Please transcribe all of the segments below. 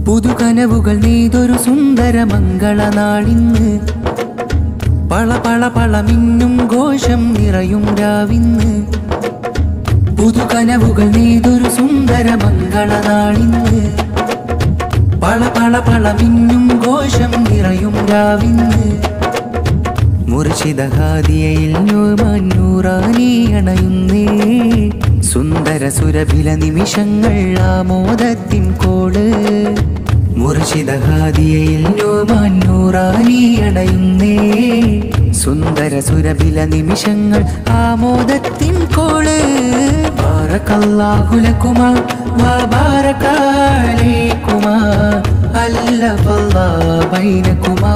പുതുകനവുകൾ നെയ്തൊരു സുന്ദര മംഗളനാളിന്ന് പള പള പള മിന്നും ഘോഷം നിറയും രാവിന്ന് പുതുകനവുകൾ നെയ്തൊരു സുന്ദര മംഗളനാളിന്ന് പള പള പള മിന്നും ഘോഷം നിറയും രാവിന്ന് മുർഷിദഹാദിയയിൽ നൂറാനി അണയുന്നേ സുന്ദര സുരഭില നിമിഷങ്ങൾ ആമോദത്തിൻ കോള് മുർഷിദഹാദിയയിൽ നൂറാനി അണയുന്നേ സുന്ദര സുരഭില നിമിഷങ്ങൾ ആമോദത്തിൻ കോള് ബാറക്കല്ലാഹുലക്കുമാ വബാറകാലൈക്കുമാ അല്ലഫല്ലാ ബൈനക്കുമാ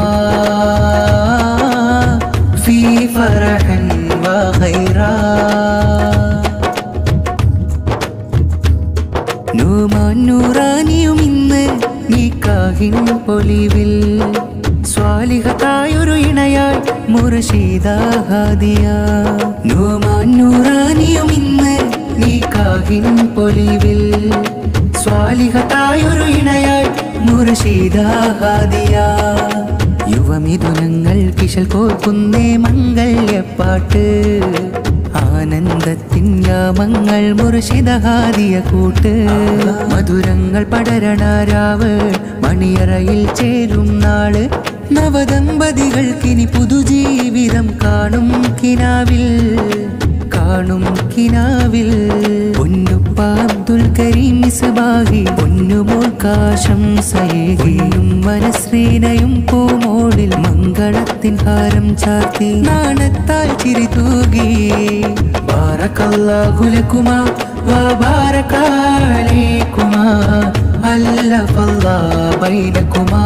في فرح وخيرا നൂമാൻ നൂറാനിയും ഇന്ന് നിക്കാഹിൻ പൊലിവിൽ സ്വാലിഹത്തായൊരു ഇണയായി മുർഷിദാഹാദിയ നൂമാൻ നൂറാനിയും ഇന്ന് നിക്കാഹിൻ പൊലിവിൽ സ്വാലിഹത്തായൊരു ഇണയായി മുർഷിദാഹാദിയ യുവമിഥുനങ്ങൾ കിശൽ കോർക്കുന്നേ മംഗല്യപ്പാട്ട് ആനന്ദത്തിൻ യാമങ്ങൾ മുർഷിദഹാദിയ കൂട്ട് മധുരങ്ങൾ പടരണാരാവ് മണിയറയിൽ ചേരും നാള് നവദമ്പതികൾക്കിനി പുതുജീവിതം കാണും കിനാവിൽ കാണും കിനാവിൽ പൊന്നുപ്പ അബ്ദുൽ കരീം മിസ്ബാഹി പൊന്നുമോൾക്കാശം സയേകിയും മനശ്രീനയും പൂമോളിൽ മംഗളത്തിൻ ഹാരം ചാർത്തി നാണത്താൽ ചിരി തൂകി ബാറക്കല്ലാഹുലക്കുമാ വബാറകാലൈക്കുമാ അല്ലഫല്ലാ ബൈനക്കുമാ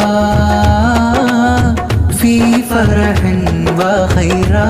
ഫീ ഫറഹൻ വഖൈറാ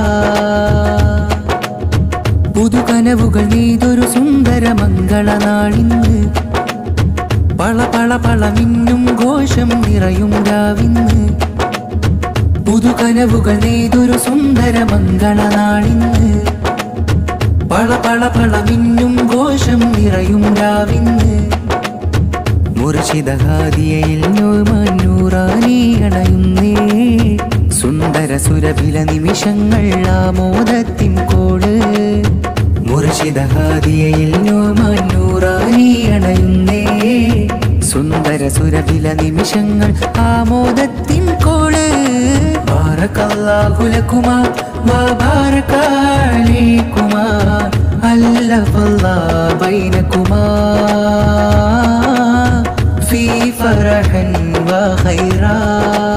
പുതുകനവുകൾ നെയ്തൊരു സുന്ദര മംഗളനാളിന്ന് പള പള പള മിന്നും ഘോഷം നിറയും രാവിന്ന് പുതുകനവുകൾ നെയ്തൊരു സുന്ദര മംഗളനാളിന്ന് പള പള പള മിന്നും ഘോഷം നിറയും രാവിന്ന് മുർഷിദഹാദിയയിൽ നൂറാനി അണയുന്നേ സുന്ദര സുരഭില നിമിഷങ്ങൾ ആമോദത്തിൻ കോള് മുർഷിദഹാദിയയിൽ നൂറാനി അണയുന്നേ സുന്ദര സുരഭില നിമിഷങ്ങൾ ആമോദത്തിൻ കോള് ബാറക്കല്ലാഹുലക്കുമാ വബാറകാലൈക്കുമാ അല്ലഫല്ലാ ബൈനക്കുമാ في فرح وخيرا